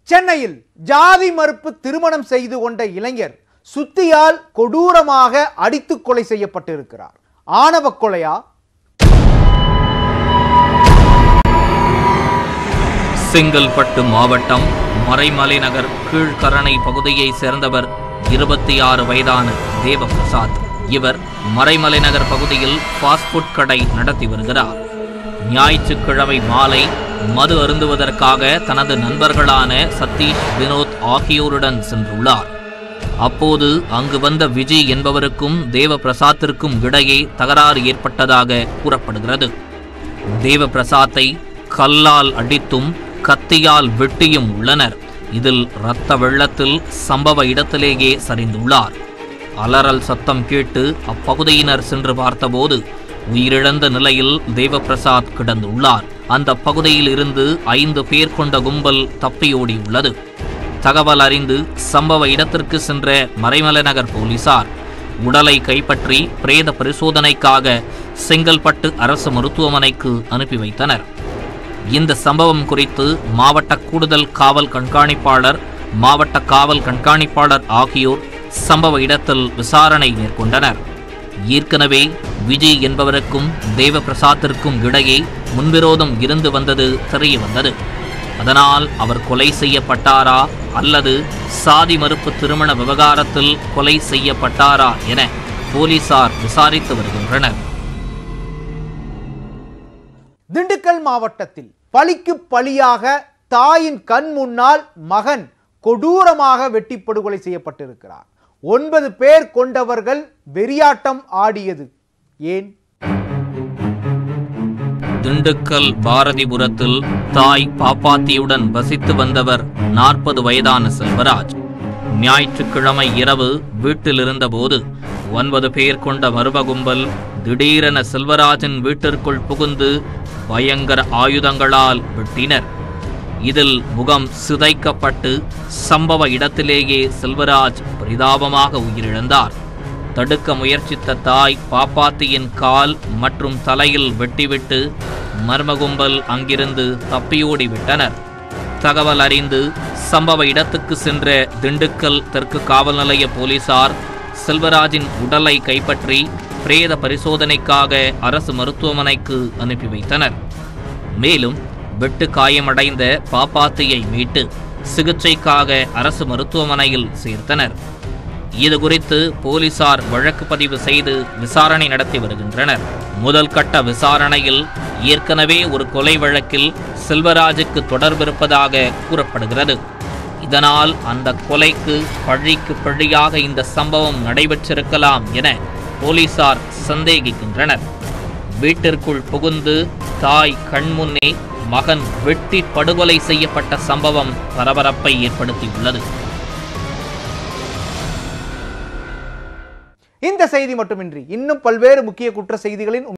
சென்னையில் ஜாதி மறுப்பு திருமணம் செய்து கொண்ட இளைஞர் சுத்தியால் கொடூரமாக அடித்து கொலை செய்யப்பட்டிருக்கிறார் ஆணவ கொலையா செங்கல்பட்டு மாவட்டம் மறைமலை நகர் கீழ்கரணை பகுதியைச் சேர்ந்தவர் இருபத்தி ஆறு வயதான தேவபிரசாத் இவர் மறைமலை நகர் பகுதியில் ஃபாஸ்ட் ஃபுட் கடை நடத்தி வருகிறார் ஞாயிற்றுக்கிழமை மாலை மது அருந்துவதற்காக தனது நண்பர்களான சதீஷ் வினோத் ஆகியோருடன் சென்றுள்ளார் அப்போது அங்கு வந்த விஜய் என்பவருக்கும் தேவபிரசாத்திற்கும் இடையே தகராறு ஏற்பட்டதாக கூறப்படுகிறது தேவபிரசாத்தை கல்லால் அடித்தும் கத்தியால் வெட்டியும் உள்ளனர் இதில் இரத்த வெள்ளத்தில் சம்பவ இடத்திலேயே சரிந்துள்ளார் அலறல் சத்தம் கேட்டு அப்பகுதியினர் சென்று பார்த்தபோது உயிரிழந்த நிலையில் தேவபிரசாத் கிடந்துள்ளார் அந்த பகுதியில் இருந்து ஐந்து பேர் கொண்ட கும்பல் தப்பியோடியுள்ளது தகவல் அறிந்து சம்பவ இடத்திற்கு சென்ற மறைமலை நகர் போலீசார் உடலை கைப்பற்றி பிரேத பரிசோதனைக்காக செங்கல்பட்டு அரசு மருத்துவமனைக்கு அனுப்பி வைத்தனர் இந்த சம்பவம் குறித்து மாவட்ட கூடுதல் காவல் கண்காணிப்பாளர் மாவட்ட காவல் கண்காணிப்பாளர் ஆகியோர் சம்பவ இடத்தில் விசாரணை மேற்கொண்டனர் ஏற்கனவே விஜய் என்பவருக்கும் தேவபிரசாத்திற்கும் இடையே முன்விரோதம் இருந்து வந்தது தெரிய வந்தது அதனால் அவர் கொலை செய்யப்பட்டாரா அல்லது சாதி மறுப்பு திருமண விவகாரத்தில் கொலை செய்யப்பட்டாரா என போலீசார் விசாரித்து வருகின்றனர் திண்டுக்கல் மாவட்டத்தில் பழிக்கு பழியாக தாயின் கண் முன்னால் மகன் கொடூரமாக வெட்டி படுகொலை செய்யப்பட்டிருக்கிறார் ஒன்பது பேர் கொண்டவர்கள் வெறியாட்டம் ஆடியது ஏன் திண்டுக்கல் பாரதிபுரத்தில் தாய் பாப்பாத்தியுடன் வசித்து வந்தவர் நாற்பது வயதான செல்வராஜ் ஞாயிற்றுக்கிழமை இரவு வீட்டில் இருந்தபோது ஒன்பது பேர் கொண்ட மர்ம கும்பல் திடீரென செல்வராஜின் வீட்டிற்குள் புகுந்து பயங்கர ஆயுதங்களால் வெட்டினர் இதில் முகம் சிதைக்கப்பட்டு சம்பவ இடத்திலேயே செல்வராஜ் பரிதாபமாக உயிரிழந்தார் தடுக்க முயற்சித்த தாய் பாப்பாத்தியின் கால் மற்றும் தலையில் வெட்டிவிட்டு மர்ம கும்பல் அங்கிருந்து தப்பியோடி விட்டனர் தகவல் அறிந்து சம்பவ இடத்துக்கு சென்ற திண்டுக்கல் தெற்கு காவல் நிலைய போலீசார் செல்வராஜின் உடலை கைப்பற்றி பிரேத பரிசோதனைக்காக அரசு மருத்துவமனைக்கு அனுப்பி வைத்தனர் மேலும் வெட்டு காயமடைந்த பாப்பாத்தியை மீட்டு சிகிச்சைக்காக அரசு மருத்துவமனையில் சேர்த்தனர் இது குறித்து போலீசார் வழக்கு பதிவு செய்து விசாரணை நடத்தி வருகின்றனர் முதல் கட்ட விசாரணையில் ஏற்கனவே ஒரு கொலை வழக்கில் செல்வராஜுக்கு தொடர்பிருப்பதாக கூறப்படுகிறது இதனால் அந்த கொலைக்கு பழிக்கு பழியாக இந்த சம்பவம் நடைபெற்றிருக்கலாம் என போலீசார் சந்தேகிக்கின்றனர் வீட்டிற்குள் புகுந்து தாய் கண்முன்னே மகன் வெட்டி படுகொலை செய்யப்பட்ட சம்பவம் பரபரப்பை ஏற்படுத்தியுள்ளது இந்த செய்தி மட்டுமின்றி இன்னும் பல்வேறு முக்கிய குற்ற செய்திகளின்